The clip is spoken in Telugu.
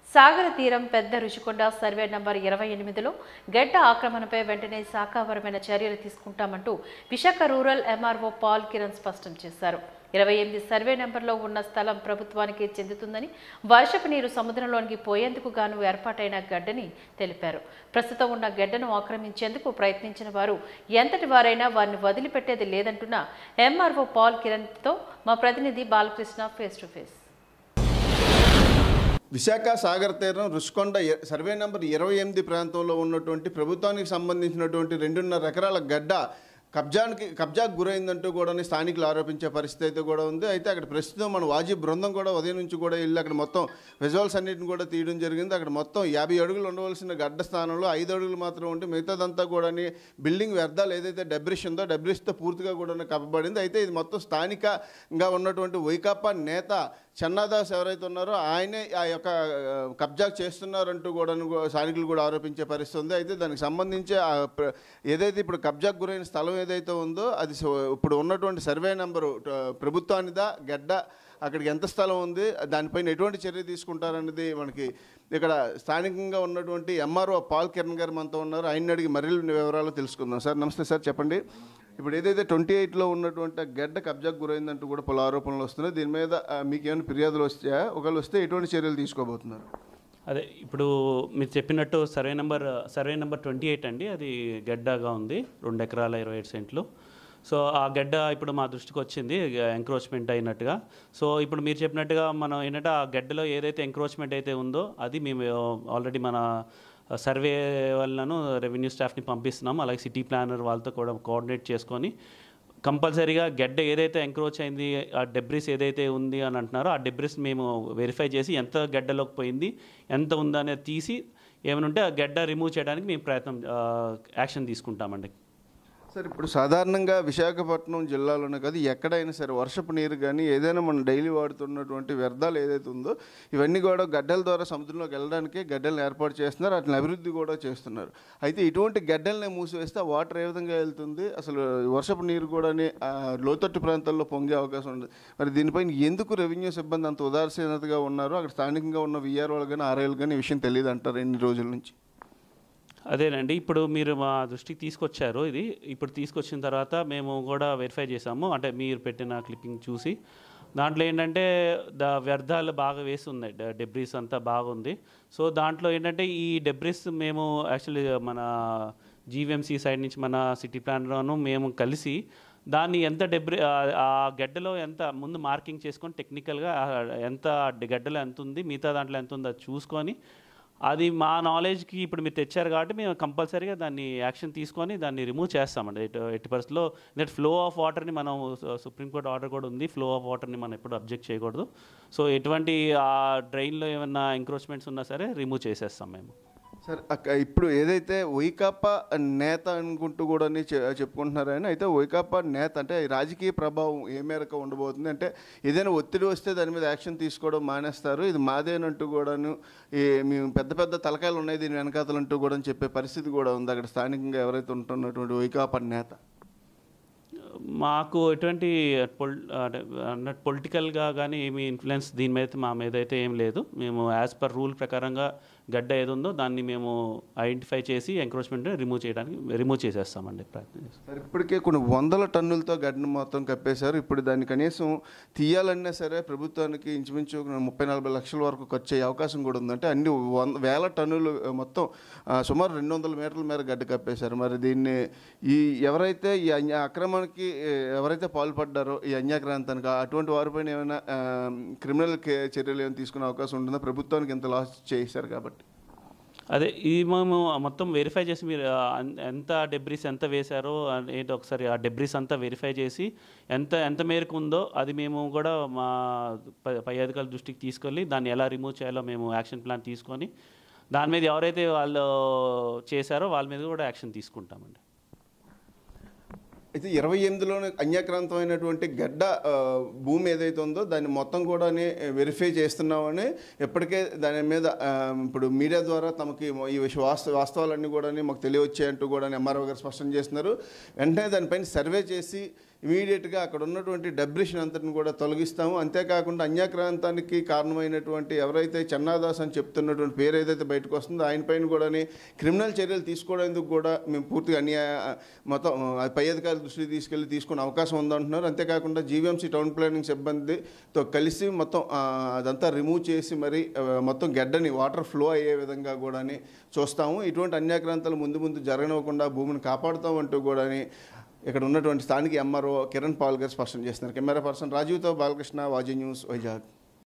సాగర తీరం పెద్ద రుషికొండ సర్వే నంబర్ ఇరవై ఎనిమిదిలో గడ్డ ఆక్రమణపై వెంటనే శాఖాపరమైన చర్యలు తీసుకుంటామంటూ విశాఖ రూరల్ ఎంఆర్ఓ పాల్ కిరణ్ స్పష్టం చేశారు ఇరవై ఎనిమిది సర్వే నెంబర్లో ఉన్న స్థలం ప్రభుత్వానికి చెందుతుందని వర్షపు నీరు సముద్రంలోనికి పోయేందుకు గాను ఏర్పాటైన గడ్డని తెలిపారు ప్రస్తుతం ఉన్న గడ్డను ఆక్రమించేందుకు ప్రయత్నించిన వారు ఎంతటి వారైనా వారిని వదిలిపెట్టేది లేదంటున్న ఎంఆర్ఓ పాల్ కిరణ్తో మా ప్రతినిధి Balakrishna face to face Visakha సాగర్ తీరం రుషికొండ ఎ- సర్వే నెంబర్ ఇరవై ఎనిమిది ప్రాంతంలో ఉన్నటువంటి ప్రభుత్వానికి సంబంధించినటువంటి రెండున్నర ఎకరాల గడ్డ కబ్జానికి కబ్జాకు గురైందంటూ కూడా స్థానికులు ఆరోపించే పరిస్థితి అయితే కూడా ఉంది అయితే అక్కడ ప్రస్తుతం మన వాజీ బృందం కూడా ఉదయం నుంచి కూడా వెళ్ళి అక్కడ మొత్తం విజువల్స్ అన్నిటిని కూడా తీయడం జరిగింది అక్కడ మొత్తం యాభై అడుగులు ఉండవలసిన గడ్డ స్థానంలో ఐదు అడుగులు మాత్రం ఉంటే మిగతాదంతా కూడా బిల్డింగ్ వ్యర్థాలు ఏదైతే డెబ్రిష్ ఉందో డెబ్రిష్తో పూర్తిగా కూడా కప్పబడింది అయితే ఇది మొత్తం స్థానికంగా ఉన్నటువంటి వైకాపా నేత చన్నాదాస్ ఎవరైతే ఉన్నారో ఆయనే ఆ యొక్క ఆ, కబ్జా చేస్తున్నారంటూ కూడా స్థానికులు కూడా ఆరోపించే పరిస్థితి ఉంది అయితే దానికి సంబంధించి ఆ ప్ర- ఏదైతే ఇప్పుడు కబ్జాకు గురైన స్థలం ఏదైతే ఉందో అది సో- ఇప్పుడు ఉన్నటువంటి సర్వే నెంబరు ట- ప్రభుత్వానిదా గడ్డ అక్కడికి ఎంత స్థలం ఉంది దానిపైన ఎటువంటి చర్య తీసుకుంటారనేది మనకి ఇక్కడ స్థానికంగా ఉన్నటువంటి ఎంఆర్ఓ పాల్ కిరణ్ గారు మనతో ఉన్నారు ఆయన అడిగి మరిన్ని వివరాలు తెలుసుకుందాం సార్ నమస్తే సార్ చెప్పండి ఇప్పుడు ఏదైతే ట్వంటీ ఎయిట్లో ఉన్నటువంటి ఆ గడ్డ కబ్జాకు గురైందంటూ కూడా పలు ఆరోపణలు వస్తున్నాయి దీని మీద ఆ, మీకు ఏమైనా ఫిర్యాదులు వస్తాయా ఒకవేళ వస్తే ఎటువంటి చర్యలు తీసుకోబోతున్నారు అదే ఇప్పుడు మీరు చెప్పినట్టు survey number survey number twenty eight అండి అది గడ్డగా ఉంది రెండు ఎకరాల ఇరవై ఏడు సెంట్లు సో ఆ గడ్డ ఇప్పుడు మా దృష్టికి వచ్చింది ఎంక్రోచ్మెంట్ అయినట్టుగా సో ఇప్పుడు మీరు చెప్పినట్టుగా మనం ఏంటంటే ఆ గడ్డలో ఏదైతే ఎంక్రోచ్మెంట్ అయితే ఉందో అది మేము ఆల్రెడీ మన సర్వే వాళ్ళను రెవెన్యూ స్టాఫ్ని పంపిస్తున్నాం అలాగే సిటీ ప్లానర్ వాళ్ళతో కూడా కోఆర్డినేట్ చేసుకొని కంపల్సరీగా గడ్డ ఏదైతే ఎంక్రోచ్ అయింది ఆ డెబ్రిస్ ఏదైతే ఉంది అని అంటున్నారో ఆ డెబ్రిస్ మేము వెరిఫై చేసి ఎంత గడ్డలోకి పోయింది ఎంత ఉందనేది తీసి ఏమైనా ఉంటే ఆ గడ్డ రిమూవ్ చేయడానికి మేము ప్రయత్నం ఆ, యాక్షన్ తీసుకుంటామండి సార్ ఇప్పుడు సాధారణంగా విశాఖపట్నం జిల్లాలోనే కాదు ఎక్కడైనా సరే వర్షపు నీరు కానీ ఏదైనా మనం డైలీ వాడుతున్నటువంటి వ్యర్థాలు ఏదైతే ఉందో ఇవన్నీ కూడా గడ్డల ద్వారా సముద్రంలోకి వెళ్ళడానికి గడ్డలను ఏర్పాటు చేస్తున్నారు వాటిని అభివృద్ధి కూడా చేస్తున్నారు అయితే ఇటువంటి గడ్డల్ని మూసివేస్తే ఆ వాటర్ ఏ విధంగా వెళ్తుంది అసలు వర్షపు నీరు కూడా లోతట్టు ప్రాంతాల్లో పొంగే అవకాశం ఉంది మరి దీనిపైన ఎందుకు రెవెన్యూ సిబ్బంది అంత ఉదాసీనతగా ఉన్నారు అక్కడ స్థానికంగా ఉన్న విఆర్ఓలు కానీ ఆర్ఐలు కానీ ఈ విషయం తెలియదు అంటారు ఎన్ని రోజుల నుంచి అదేనండి ఇప్పుడు మీరు మా దృష్టికి తీసుకొచ్చారు ఇది ఇప్పుడు తీసుకొచ్చిన తర్వాత మేము కూడా వెరిఫై చేసాము అంటే మీరు పెట్టిన క్లిప్పింగ్ చూసి దాంట్లో ఏంటంటే ద వ్యర్థాలు బాగా వేసి ఉన్నాయి డ- డెబ్రిస్ అంతా బాగుంది సో దాంట్లో ఏంటంటే ఈ డెబ్రిస్ మేము యాక్చువల్లీ మన జీవీఎంసీ సైడ్ నుంచి మన సిటీ ప్లాన్లోను మేము కలిసి దాన్ని ఎంత డెబ్రి ఆ- ఆ గడ్డలో ఎంత ముందు మార్కింగ్ చేసుకొని టెక్నికల్గా ఎంత గడ్డలో ఎంత ఉంది మిగతా దాంట్లో ఎంత ఉందో అది చూసుకొని అది మా నాలెడ్జ్కి ఇప్పుడు మీరు తెచ్చారు కాబట్టి మేము కంపల్సరీగా దాన్ని యాక్షన్ తీసుకొని దాన్ని రిమూవ్ చేస్తామండి ఎటు ఎట్టి పరిస్థితుల్లో నెట్ ఫ్లో ఆఫ్ వాటర్ని మనం సుప్రీంకోర్టు ఆర్డర్ కూడా ఉంది ఫ్లో ఆఫ్ వాటర్ని మనం ఎప్పుడు అబ్జెక్ట్ చేయకూడదు సో ఎటువంటి ఆ డ్రైన్లో ఏమైనా ఎంక్రోచ్మెంట్స్ ఉన్నా సరే రిమూవ్ చేసేస్తాం మేము సార్ అక్క ఇప్పుడు ఏదైతే వైకాపా నేత అనుకుంటూ కూడా చెప్పుకుంటున్నారు ఆయన అయితే వైకాపా నేత అంటే ఈ రాజకీయ ప్రభావం ఏ మేరకు ఉండబోతుంది అంటే ఏదైనా ఒత్తిడి వస్తే దాని మీద యాక్షన్ తీసుకోవడం మానేస్తారు ఇది మాదేనంటూ కూడాను ఈ మేము పెద్ద పెద్ద తలకాయలు ఉన్నాయి దీని వెనకాతలంటూ కూడా చెప్పే పరిస్థితి కూడా ఉంది అక్కడ స్థానికంగా ఎవరైతే ఉంటున్నటువంటి వైకాపా నేత మాకు ఎటువంటి పొల్ అంటే అన్నట్టు పొలిటికల్గా కానీ ఏమి ఇన్ఫ్లుయెన్స్ దీని మీద అయితే మా మీద అయితే ఏం లేదు మేము యాజ్ పర్ రూల్ ప్రకారంగా గడ్డ ఏది ఉందో దాన్ని మేము ఐడెంటిఫై చేసి ఎంక్రోచ్మెంట్ రిమూవ్ చేయడానికి రిమూవ్ చేసేస్తామండి ప్రయత్నం చేస్తాం సార్ ఇప్పటికే కొన్ని వందల టన్నులతో గడ్డను మొత్తం కప్పేశారు ఇప్పుడు దాన్ని కనీసం తీయాలన్నా సరే ప్రభుత్వానికి ఇంచుమించు ఒక ముప్పై నలభై లక్షల వరకు ఖర్చు అయ్యే అవకాశం కూడా ఉందంటే అన్ని వంద వేల టన్నులు ఆ, మొత్తం ఆ, సుమారు రెండు వందల మీటర్ల మేర గడ్డ కప్పేశారు మరి దీన్ని ఈ ఎవరైతే ఈ అన్య అక్రమానికి ఏ, ఎవరైతే పాల్పడ్డారో ఈ అన్యాక్రాంతానికి అటువంటి వారిపైన ఏమైనా ఆ, క్రిమినల్ కే- చర్యలు ఏమైనా తీసుకునే అవకాశం ఉంటుందా ప్రభుత్వానికి ఎంత లాస్ చేశారు కాబట్టి అదే ఇది మేము మొత్తం వెరిఫై చేసి మీరు ఆ, అన్- ఎంత డెబ్రిస్ ఎంత వేశారో అన్- ఏంటో ఒకసారి ఆ డెబ్రిస్ అంతా వెరిఫై చేసి ఎంత ఎంత మేరకు ఉందో అది మేము కూడా మా పై- పై అధికారుల దృష్టికి తీసుకెళ్ళి దాన్ని ఎలా రిమూవ్ చేయాలో మేము యాక్షన్ ప్లాన్ తీసుకొని దాని మీద ఎవరైతే వాళ్ళు చేశారో వాళ్ళ మీద కూడా యాక్షన్ తీసుకుంటామండి అయితే ఇరవై ఎనిమిదిలోనే అన్యాక్రాంతమైనటువంటి గడ్డ ఆ, భూమి ఏదైతే ఉందో దాన్ని మొత్తం కూడా వెరిఫై చేస్తున్నామని ఎప్పటికే దాని మీద ఆ, ఇప్పుడు మీడియా ద్వారా తమకి ఈ విషయ వాస్తవ వాస్తవాలన్నీ కూడా మాకు తెలియవచ్చాయంటూ కూడా ఎంఆర్ఓ గారు స్పష్టం చేస్తున్నారు వెంటనే దానిపైన సర్వే చేసి ఇమీడియట్గా అక్కడ ఉన్నటువంటి డెబ్రిషన్ అంతటిని కూడా తొలగిస్తాము అంతేకాకుండా అన్యాక్రాంతానికి కారణమైనటువంటి ఎవరైతే చెన్నాదాస్ అని చెప్తున్నటువంటి పేరు ఏదైతే బయటకు వస్తుందో ఆయన పైన కూడా క్రిమినల్ చర్యలు తీసుకోవడానికి కూడా మేము పూర్తిగా అన్యాయ మొత్తం ఆ, పై అధికారుల దృష్టికి తీసుకెళ్ళి తీసుకునే అవకాశం ఉందంటున్నారు అంతేకాకుండా జీవీఎంసీ టౌన్ ప్లానింగ్ సిబ్బందితో కలిసి మొత్తం ఆ, అదంతా రిమూవ్ చేసి మరి ఆ, మొత్తం గడ్డని వాటర్ ఫ్లో అయ్యే విధంగా కూడా చూస్తాము ఇటువంటి అన్యాక్రాంతాలు ముందు ముందు జరగనివ్వకుండా భూమిని కాపాడుతామంటూ కూడా ఇక్కడ ఉన్నటువంటి స్థానిక ఎంఆర్ఓ కిరణ్ పాల్ గారు స్పష్టం చేస్తున్నారు కెమెరా పర్సన్ రాజీవ్తో బాలకృష్ణ వాజీ న్యూస్ వైజాగ్